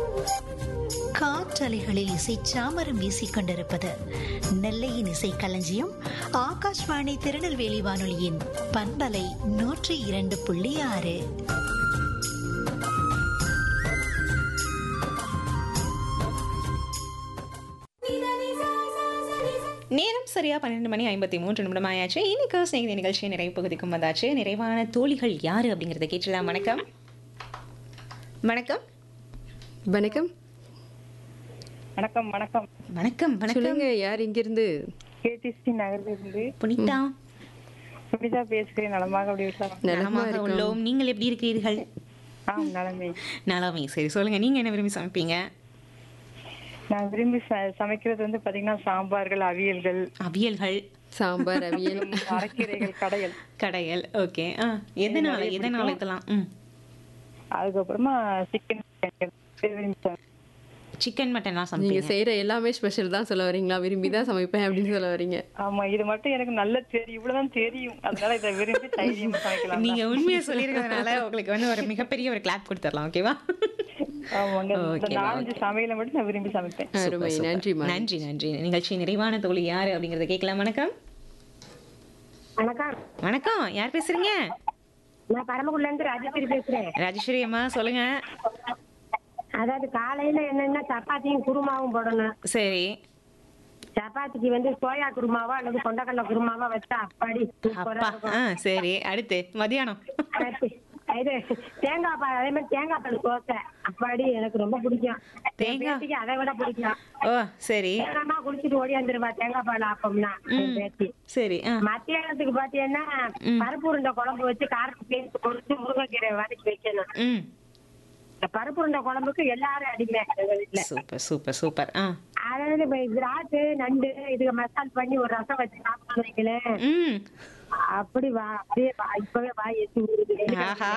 காற்றலைகளில் இசை சாமரம் வீசிக் கொண்டிருப்பது நெல்லையின் இசை களஞ்சியம் ஆகாஷ்வாணி திருநெல்வேலி வானொலியின் பண்பலை நூற்றி இரண்டு புள்ளி ஆறு நேரம் சரியா பன்னெண்டு மணி ஐம்பத்தி மூன்று நிமிடம் ஆயாச்சு இன்னைக்கு ஸ்நேகித நிகழ்ச்சி நிறைவு பகுதிக்கும் வந்தாச்சு நிறைவான தோழிகள் யாரு அப்படிங்கறத கேட்டலாம் வணக்கம் வணக்கம் வணக்கம் வணக்கம் வணக்கம் வணக்கம் வணக்கம் சொல்லுங்க யார் இங்கிருந்து கேடிசி நகர்ல இருந்து புனிதா புனிதா பேசுகிறேன் நலமாக அப்படி விட்டா நலமா நலமாக உள்ளோம் நீங்கள் எப்படி இருக்கிறீர்கள் ஆ நலமே நலமே சரி சொல்லுங்க நீங்க என்ன விரும்பி சமைப்பீங்க நான் விரும்பி ச- சமைக்கிறது வந்து பாத்தீங்கன்னா சாம்பார்கள் அவியல்கள் அவியல்கள் சாம்பார் அவியல் அரைக்கீரைகள் கடையல் கடையல் ஓகே ஆ எதனால எதனால இதெல்லாம் ம் அதுக்கப்புறமா சிக்கன் விரும்பி சமை- சிக்கன் மட்டன்லாம் நீங்க சமைப்பீங்க செய்யற எல்லாமே ஸ்பெஷல் தான் சொல்ல வரீங்களா விரும்பி தான் சமைப்பேன் அப்படின்னு சொல்ல வரீங்க ஆமா இது மட்டும் எனக்கு நல்லா தெரியும் இவ்வளவுதான் தெரியும் அதனால இதை விரும்பி தைரியமா சமைக்கலாம் நீங்க உண்மையை சொல்லியிருக்கிறதுனால உங்களுக்கு வந்து ஒரு மிகப்பெரிய ஒரு கிளாப் கொடுத்துடலாம் ஓகேவா ஆமாங்க இந்த Okay, நாலஞ்சு சமையலை மட்டும் நான் விரும்பி சமைப்பேன் அருமை நன்றிமா நன்றி நன்றி நிகழ்ச்சி நிறைவான தோழி யாரு அப்படிங்கறத கேட்கலாம் வணக்கம் வணக்கம் வணக்கம் யார் பேசுறீங்க நான் பரமக்குடில இருந்து ராஜேஸ்வரி பேசுறேன் ராஜேஸ்வரி அம்மா சொல்லுங்க அதாவது காலையில என்னன்னா சப்பாத்தியும் குருமாவும் போடணும் சரி சப்பாத்திக்கு வந்து சோயா குருமாவா அல்லது கொண்டக்கடலை குருமாவா வச்சா அப்பாடி சூப்பரா அப்பா இருக்கும் ஆ சரி அடுத்து மதியானம் அடுத்து, இது தேங்காய் பால் அதே மாதிரி தேங்காய் பால் தோசை அப்பாடி எனக்கு ரொம்ப பிடிக்கும் தேங்காய்? என் பேத்திக்கு அதை விட பிடிக்கும் ஓ சரி தேங்காய்மா குளிச்சுட்டு ஓடி வந்துருவா தேங்காய் பால் ஆப்பம்னா என் பேத்தி சரி ஆ மத்தியானத்துக்கு பாத்தீங்கன்னா பருப்பு உருண்டை குழம்பு வச்சு காரத்து சேர்த்து கொடுத்து முருங்கைக்கீரை வதக்கி வைக்கணும் ம் இந்த பருப்பு உருண்டை குழம்புக்கு எல்லாரும் அடிமை எங்க வீட்டுல சூப்பர் சூப்பர் சூப்பர் ஆ அதாவது இப்ப விராட்டு நண்டு இதுக்கு மசால் பண்ணி ஒரு ரசம் வச்சு சாப்பிட்டு வைக்கலேன் ம் அப்படி வா அப்படியே வா இப்பவே வா எத்தி ஊறுது ஆஹா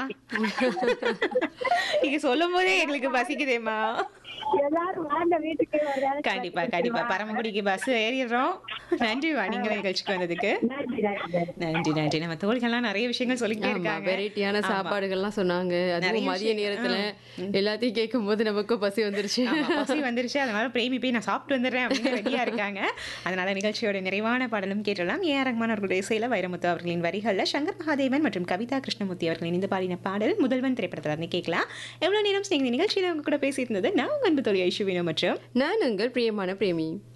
நீங்க சொல்லும் போதே எங்களுக்கு பசிக்குதேம்மா எல்லாரும் வாங்க வீட்டுக்கு ஒரு வேளை கண்டிப்பா கண்டிப்பா பரமக்குடிக்கு பஸ் ஏறிடுறோம் நன்றிவா நீங்களும் நிகழ்ச்சிக்கு வந்ததுக்கு நன்றி, நன்றி, நன்றி. நன்றி நன்றி நம்ம தோழிகள்லாம் நிறைய விஷயங்கள் சொல்லிட்டே ஆமா இருக்காங்க வெரைட்டியான ஆமா. சாப்பாடுகள்லாம் சொன்னாங்க நிறைய அதுவும் மதிய விஷயம். நேரத்துல எல்லாத்தையும் கேட்கும் போது நமக்கும் பசி வந்துருச்சு ஆமா, பசி வந்துருச்சு அதனால பிரேமி போய் நான் சாப்பிட்டு வந்துடுறேன் அப்படின்னு ரெடியா இருக்காங்க அதனால நிகழ்ச்சியோட நிறைவான பாடலும் கேட்டலாம் ஏ ஆர் ரஹ்மான் அவர்களுடைய இசையில வைரமுத்து அவர்களின் வரிகள்ல சங்கர் மகாதேவன் மற்றும் கவிதா கிருஷ்ணமூர்த்தி அவர்களின் இந்த பாடின பாடல் முதல்வன் திரைப்படத்துல இருந்து கேட்கலாம் எவ்வளவு நேரம் நீங்க இந்த நிகழ்ச்சியில உங்க கூட பேசியிருந்தது நான் உங்க அன்பு தோழி ஐஷுவினோ மற்றும் நான் உங்கள் பிரியமான பிரேமி